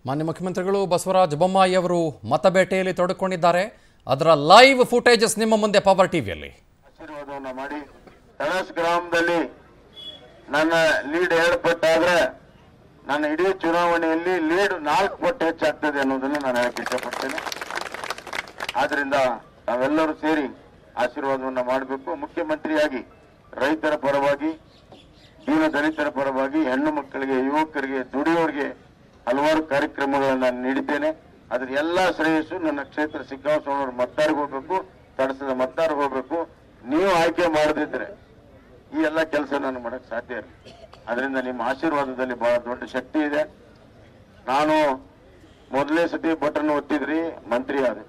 ಮಾನ್ಯ ಮುಖ್ಯಮಂತ್ರಿಗಳು ಬಸವರಾಜ ಬೊಮ್ಮಾಯಿ ಅವರು ಮತಬೇಟೆಯಲ್ಲಿ ತೊಡಕೊಂಡಿದ್ದಾರೆ ಅದರ ಲೈವ್ ಫುಟೇಜಸ್ ನಿಮ್ಮ ಮುಂದೆ ಪವರ್ ಟಿವಿಯಲ್ಲಿ ಆಶೀರ್ವಾದವನ್ನ ಮಾಡಿ ತಳಸ್ ಗ್ರಾಮದಲ್ಲಿ ನನ್ನ ಲೀಡ್ ಎರಡು ಪಟ್ಟು ಆದ್ರೆ ನನ್ನ ಇಡೀ ಚುನಾವಣೆಯಲ್ಲಿ ಲೀಡ್ ನಾಲ್ಕು ಪಟ್ಟು ಹೆಚ್ಚಾಗ್ತದೆ ಅನ್ನೋದನ್ನ ನಾನು ಹೇಳಕ್ ಇಷ್ಟಪಡ್ತೇನೆ ಆದ್ರಿಂದ ನಾವೆಲ್ಲರೂ ಸೇರಿ ಆಶೀರ್ವಾದವನ್ನ ಮಾಡಬೇಕು ಮುಖ್ಯಮಂತ್ರಿಯಾಗಿ ರೈತರ ಪರವಾಗಿ ದೀನ ದಲಿತರ ಪರವಾಗಿ ಹೆಣ್ಣು ಮಕ್ಕಳಿಗೆ ಯುವಕರಿಗೆ ದುಡಿಯೋರಿಗೆ ಹಲವಾರು ಕಾರ್ಯಕ್ರಮಗಳನ್ನ ನಾನು ನೀಡಿದ್ದೇನೆ ಅದ್ರ ಎಲ್ಲಾ ಶ್ರೇಯಸ್ಸು ನನ್ನ ಕ್ಷೇತ್ರ ಸಿಕ್ಕಾಸೋಣವ್ರ ಮತದಾರಿಗೆ ಹೋಗ್ಬೇಕು ತಡಸದ ಮತದಾರಿಗೆ ಹೋಗ್ಬೇಕು ನೀವು ಆಯ್ಕೆ ಮಾಡದಿದ್ರೆ ಈ ಎಲ್ಲ ಕೆಲಸ ನಾನು ಮಾಡಕ್ ಸಾಧ್ಯ ಇಲ್ಲ ಅದರಿಂದ ನಿಮ್ಮ ಆಶೀರ್ವಾದದಲ್ಲಿ ಬಹಳ ದೊಡ್ಡ ಶಕ್ತಿ ಇದೆ ನಾನು ಮೊದಲನೇ ಸತಿ ಬಟನ್ ಒತ್ತಿದ್ರಿ ಮಂತ್ರಿ ಆದೆ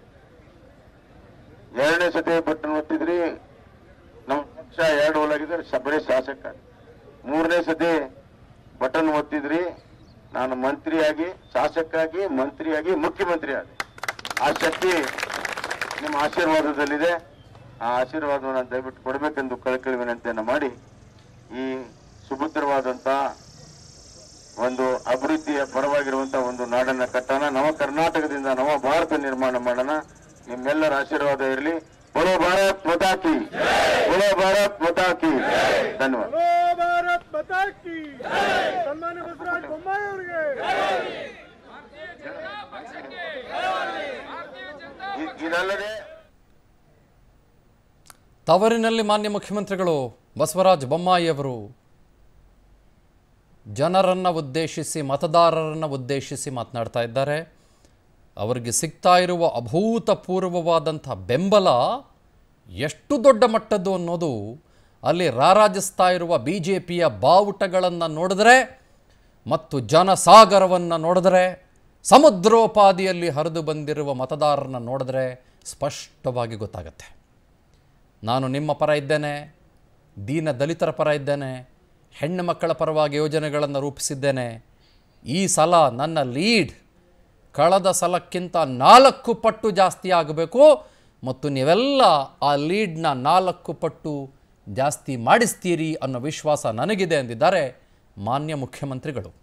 ಎರಡನೇ ಸತಿ ಬಟನ್ ಒತ್ತಿದ್ರಿ ನಮ್ಮ ಪಕ್ಷ ಎರಡು ಹೋಲಾಗಿದ್ರೆ ಸ- ಬರೀ ಶಾಸಕ ಮೂರನೇ ಸತಿ ಬಟನ್ ಒತ್ತಿದ್ರಿ ನಾನು ಮಂತ್ರಿಯಾಗಿ ಶಾಸಕಾಗಿ ಮಂತ್ರಿಯಾಗಿ ಮುಖ್ಯಮಂತ್ರಿ ಆದೆ ಆ ಶಕ್ತಿ ನಿಮ್ಮ ಆಶೀರ್ವಾದದಲ್ಲಿದೆ ಆ ಆಶೀರ್ವಾದವನ್ನು ದಯವಿಟ್ಟು ಕೊಡಬೇಕೆಂದು ಕಳಕಳಿ ವಿನಂತಿಯನ್ನು ಮಾಡಿ ಈ ಸುಭದ್ರವಾದಂತ ಒಂದು ಅಭಿವೃದ್ಧಿಯ ಪರವಾಗಿರುವಂತಹ ಒಂದು ನಾಡನ್ನ ಕಟ್ಟೋಣ ನವ ಕರ್ನಾಟಕದಿಂದ ನವ ಭಾರತ ನಿರ್ಮಾಣ ಮಾಡೋಣ ನಿಮ್ಮೆಲ್ಲರ ಆಶೀರ್ವಾದ ಇರಲಿ ಬರೋ ಭಾರತ್ ಮತಾಕಿ ಬರೋ ಭಾರತ್ ಮತಾಕಿ ಧನ್ಯವಾದ बोलो भारत माता की सन्मान्य बसवराज बೊಮ್ಮಾಯಿ ಅವರಿಗೆ ಇ- ಇದಲ್ಲದೆ ತವರಿನಲ್ಲಿ ಮಾನ್ಯ ಮುಖ್ಯಮಂತ್ರಿಗಳು ಬಸವರಾಜ ಬೊಮ್ಮಾಯಿ ಅವರು ಜನರನ್ನು ಉದ್ದೇಶಿಸಿ ಮತದಾರರನ್ನು ಉದ್ದೇಶಿಸಿ ಮಾತನಾಡ್ತಾ ಇದ್ದಾರೆ ಅವರಿಗೆ ಸಿಗ್ತಾ ಇರುವ ಅಭೂತಪೂರ್ವವಾದಂಥ ಬೆಂಬಲ ಎಷ್ಟು ದೊಡ್ಡ ಮಟ್ಟದ್ದು ಅನ್ನೋದು ಅಲ್ಲಿ ರಾರಾಜಿಸ್ತಾ ಇರುವ ಬಿ ಜೆ ಪಿಯ ಬಾವುಟಗಳನ್ನು ನೋಡಿದ್ರೆ ಮತ್ತು ಜನಸಾಗರವನ್ನು ನೋಡಿದ್ರೆ ಸಮುದ್ರೋಪಾದಿಯಲ್ಲಿ ಹರಿದು ಬಂದಿರುವ ಮತದಾರರನ್ನ ನೋಡಿದ್ರೆ ಸ್ಪಷ್ಟವಾಗಿ ಗೊತ್ತಾಗತ್ತೆ ನಾನು ನಿಮ್ಮ ಪರ ಇದ್ದೇನೆ ದೀನ ದಲಿತರ ಪರ ಇದ್ದೇನೆ ಹೆಣ್ಣು ಮಕ್ಕಳ ಪರವಾಗಿ ಯೋಜನೆಗಳನ್ನು ರೂಪಿಸಿದ್ದೇನೆ ಈ ಸಲ ನನ್ನ ಲೀಡ್ ಕಳೆದ ಸಲಕ್ಕಿಂತ ನಾಲ್ಕು ಪಟ್ಟು ಜಾಸ್ತಿ ಆಗಬೇಕು ಮತ್ತು ನೀವೆಲ್ಲ ಆ ಲೀಡ್ನ ನಾಲ್ಕು ಪಟ್ಟು ಜಾಸ್ತಿ ಮಾಡಿಸ್ತೀರಿ ಅನ್ನೋ ವಿಶ್ವಾಸ ನನಗಿದೆ ಎಂದಿದ್ದಾರೆ ಮಾನ್ಯ ಮುಖ್ಯಮಂತ್ರಿಗಳು